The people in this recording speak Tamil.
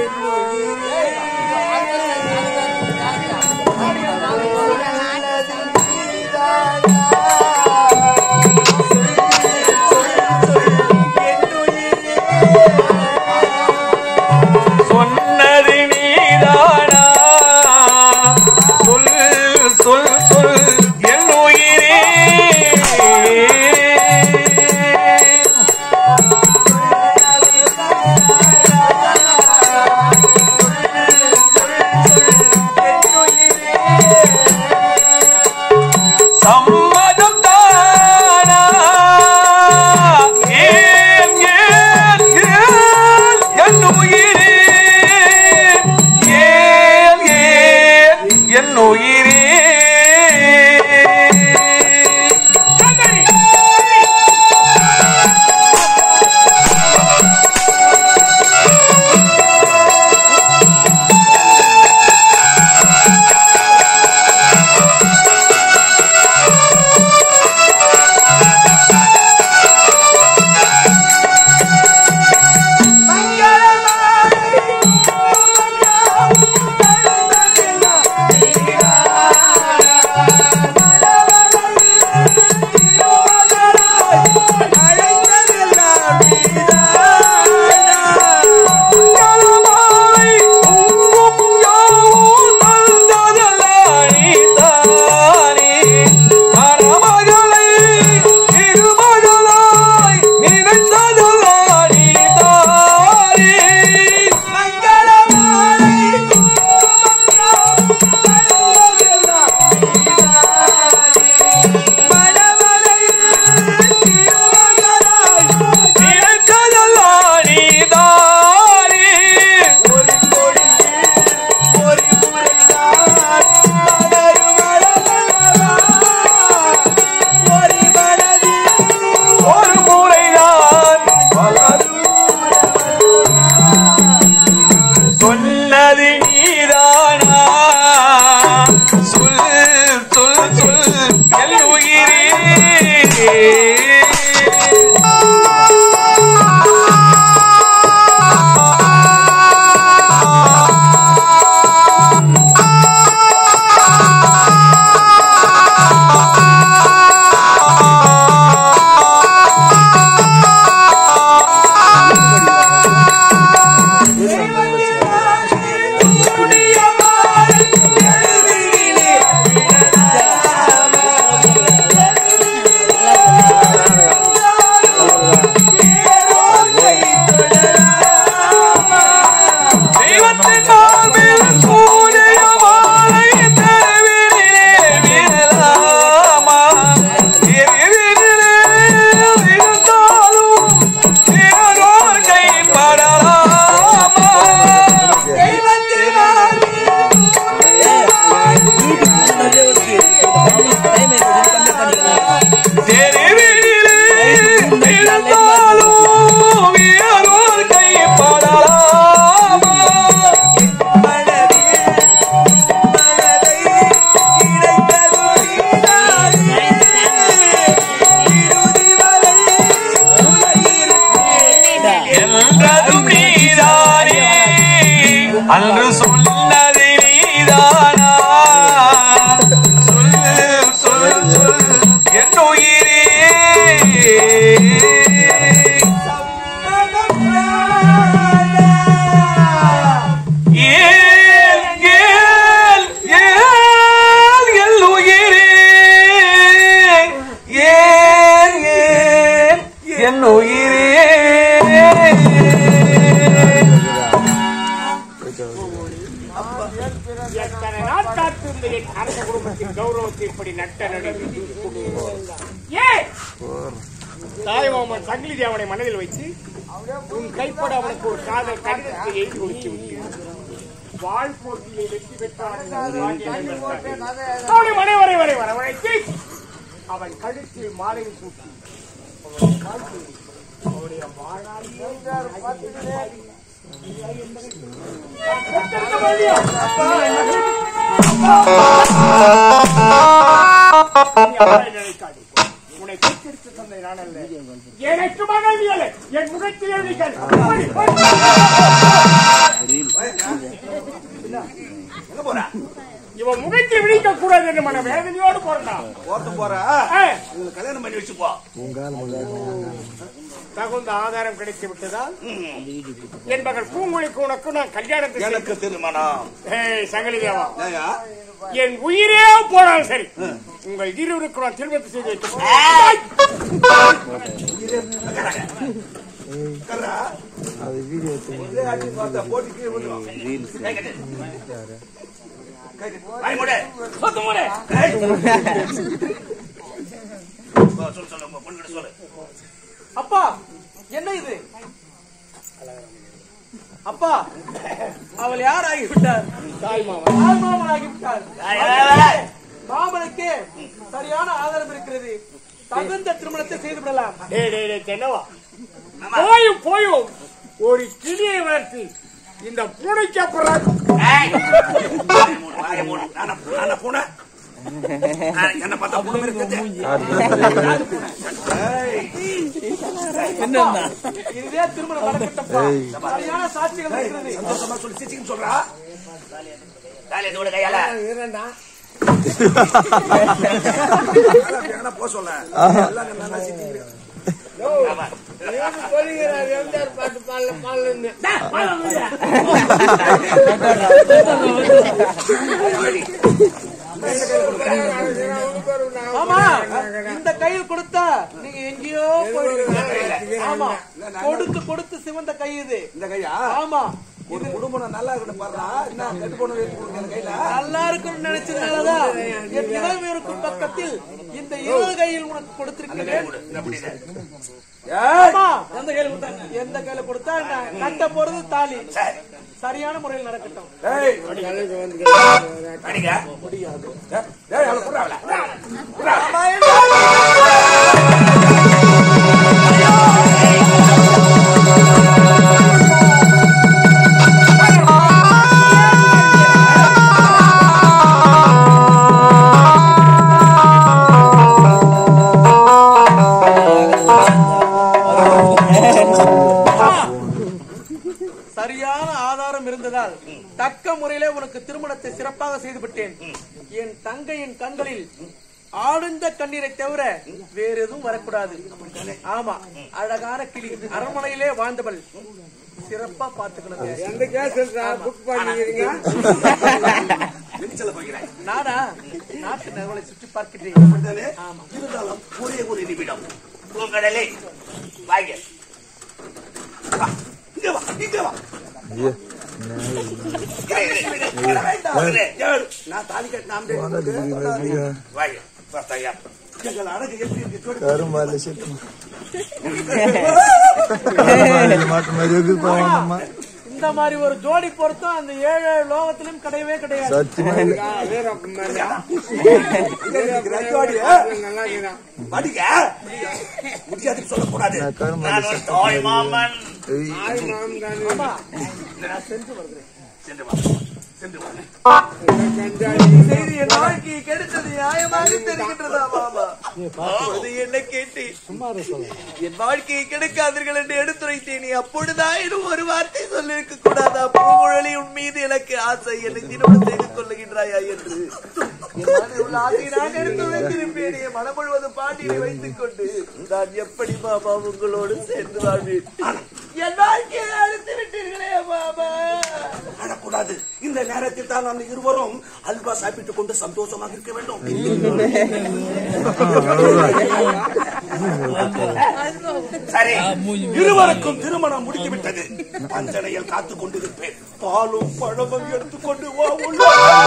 சொன்னது நீதானா சொல் சொல் சொல் என் உயிரே சம்மதம் தானா ஏன் ஏன் ஏன் என் உயிரே ஏன் ஏன் என் உயிரே மங்களமாய் உங்கும் யாவும் தந்ததெல்லாம் நீதானே. மணமகளை திருமகளாய் நினைத்ததெல்லாம் நீதானே. நினைத்ததெல்லாம் நீதானே. ஒரு முறைதான் சொன்னது நீதானா சொல் சொல் சொல் என் உயிரே தெய்வத்தின் மார்பில் சூரிய மாலை தெருவினிலே விழலாமா? எருவினிலே விழுந்தாலும் பிறரோர் கைப்படலாமா? தெருவினிலே விழுந்தாலும் பிறரோர் கைப்படலாமா? என்றதும் நீதானே அன்று சொன்னது நீதானா சொல் சொல் சொல் என் உயிரே ஏன் ஏன் ஏன் என் உயிரே ஏன் ஏன் என் உயிரே எத்தனை நாட்காத்திருந்த என் அரச குடும்பத்தின் கௌரவத்தை இப்படி நட்ட நடுங்கி ஏன் தாய்மாமன் சங்கிலி தேவனை மனதில் வைத்து உன் கைப்பட அவனுக்கு ஒரு காதல் கடிதத்தை எழுதி கொடுத்து விட்டு வாழ் போட்டியை வெற்றி பெற்றான் அவனை மனை வரை வரை வரவழைத்து அவன் கழுத்தில் மாலை சூட்டி அவனை வாழ்த்தி, அவனுடைய வாழ்நாளிலே பெற்றிருக்க வேண்டிய நீ அவரை நினைக்காதே. உன்னை பெற்றெடுத்த தந்தை நான் அல்ல. எனக்கு மனைவி அல்ல. என் முகத்தில் எழுதிகள். ஓடி, ஓடி. மன வேதனையோடு பிறந்தான் ஓட்டு போற ஆ, இதுல கல்யாணம் பண்ணி வச்சுப்போ தகுந்த ஆதாரம் கிடைத்து விட்டதால் என் மகள் பூங்குழிக்கு உனக்கு நான் கல்யாணத்தை செய்து- எனக்கு திருமணம் ஏய், சங்கிலி தேவா ஏயா என் உயிரே போனாலும் சரி உங்கள் இருவருக்கு நான் திருமணத்தை செய்து வைக்கிறேன் கர்ரா இதே அடி பார்த்தா போட்டு கீழே விழுந்துரும். கை கட்டு. கை கட்டு. வாய் மூடு. சொத்து மூடு. ஏய். போ, சொல்லு சொல்லு உங்க பொண்ணுகிட்ட சொல்லு அப்பா என்ன இது அப்பா அவள் யார் ஆகிவிட்டார் தாய் மாமா யார் மாமன் ஆகிவிட்டார் ஏய், ஏய், ஏய். மாமனுக்கு சரியான ஆதாரம் இருக்கிறது தகுந்த திருமணத்தை செய்து விடலாம் டேய் டேய் டேய் தென்னவா ஆமா. போயும் போயும் ஒரு கிளியை வளர்த்து இந்த பூனைக்கு அப்புறம் ஏய். வாயை மூடு, வாயை மூடு. நானா நானா பூனை? நான் என்ன பார்த்தா பூனை மாதிரி தெரியுது? ஏய். இதுவே திருமணம் நடக்கட்டப்பா சரியான சாட்சிகள் இருக்கிறது சந்தோஷமா சொல்லி சிரிச்சுக்கின்னு சொல்றா தாலியை தூடு கையால வேணா போ சொல்ல எல்லாம் நல்லா சிரிக்கிறேன் ஆமா. ஆமா இந்த கையில் கொடுத்தா நீங்க எங்கேயோ போயிடுவீங்க ஆமா கொடுத்து கொடுத்து சிவந்த கை இது இந்த கையா ஆமா ஒரு குடும்பம் நல்லா இருக்கணும் பாருடா என்ன கெட்டு போன வேலை கொடுங்க இந்த கையில நல்லா இருக்கும்னு நினைச்சதுனாலதான் என் இதயம் இருக்கும் பக்கத்தில் இந்த இரு கையில் உனக்கு கொடுத்திருக்கிறேன் கொடு, இந்த அப்படி இரு. ஆமா எந்த கையில கொடுத்தாங்க எந்த கையில கொடுத்தா என்ன? கட்ட போறது தாலி சரி. சரியான முறையில் நடக்கட்டும் ஏய், அடிங்க. ஏய், ஏய், அவளை குடுறா, அவளை. குடுறா. சரியான ஆதாரம் இருந்ததால் தக்க முறையிலே உனக்கு திருமணத்தை சிறப்பாக செய்து விட்டேன் என் தங்கையின் கண்களில் ஆழ்ந்த கண்ணீரை தவிர வேற எதுவும் வரக்கூடாது ஆமா அழகான கிளி அரண்மனையிலே வாழ்ந்தவள் சிறப்பா பாத்துக்கணும் எந்த கேஸ் புக் பண்ணிக்கிறீங்க நெரிச்சலை போய்க்கிறேன். நானா நாட்டு நகர்களை சுற்றி பார்க்கிறேன் அப்படித்தானே? இருந்தாலும் ஒரே ஒரு நிமிடம் பூங்கடலே வாங்க வா, இங்க வா இங்க வா இரு, இரு, இரு, இரு, வேண்டாம், இரு, ஏறு. நான் தாலி கட்டின ஆம்பளை உனக்கு வாங்க வா, தாயா. எங்கள் அழகு எப்படி இருக்கு சொல்லு. கரும்பால செட்டு கரும்பால மாட்டு மாதிரி இருக்குது பாருங்கம்மா இந்த மாதிரி ஒரு ஜோடி பொருத்தம் அந்த ஏழு ஏழு லோகத்திலும் கிடையவே கிடையாது சத்தியமா இல்ல இதுக்கு ரஜவாடி, ஆ? வாடிங்க. முடியாதுன்னு சொல்லக்கூடாது நான் கரும்பால நான் ஒரு தாய் மாமன் ஏய், ஆமா சென்று வா சென்று வா செய்தி என் வாழ்க்கையை கெடுத்தது நியாயமாக தெரிகின்றதா மாமா அது என்ன கேட்டு என் வாழ்க்கையை கெடுக்காதீர்கள் என்று எடுத்துரைத்தேன் நீ அப்பொழுதாயினும் ஒரு வார்த்தை சொல்லிருக்க கூடாதா பூங்குழலி உன் மீது எனக்கு ஆசை என்னை திருமணம் செய்து கொள்ளுகின்றாயா என்று என் மனதில் உள்ள ஆசையை நான் எடுத்து வைத்திருப்பேன் என் மனம் முழுவதும் பாட்டியை வைத்துக் கொண்டு நான் எப்படி மாமா உங்களோடு சேர்ந்து வாழ்வேன் என் வாழ்க்கையை அழுத்து விட்டீர்களே மாமா அழக்கூடாது இந்த நேரத்தில் தான் நாம் இருவரும் அல்வா சாப்பிட்டுக் கொண்டு சந்தோஷமாக இருக்க வேண்டும் சரி இருவருக்கும் திருமணம் முடித்து விட்டது பஞ்சனையில் காத்துக் கொண்டிருப்பேன் பாலும் பழமும் எடுத்துக்கொண்டு வா உள்ள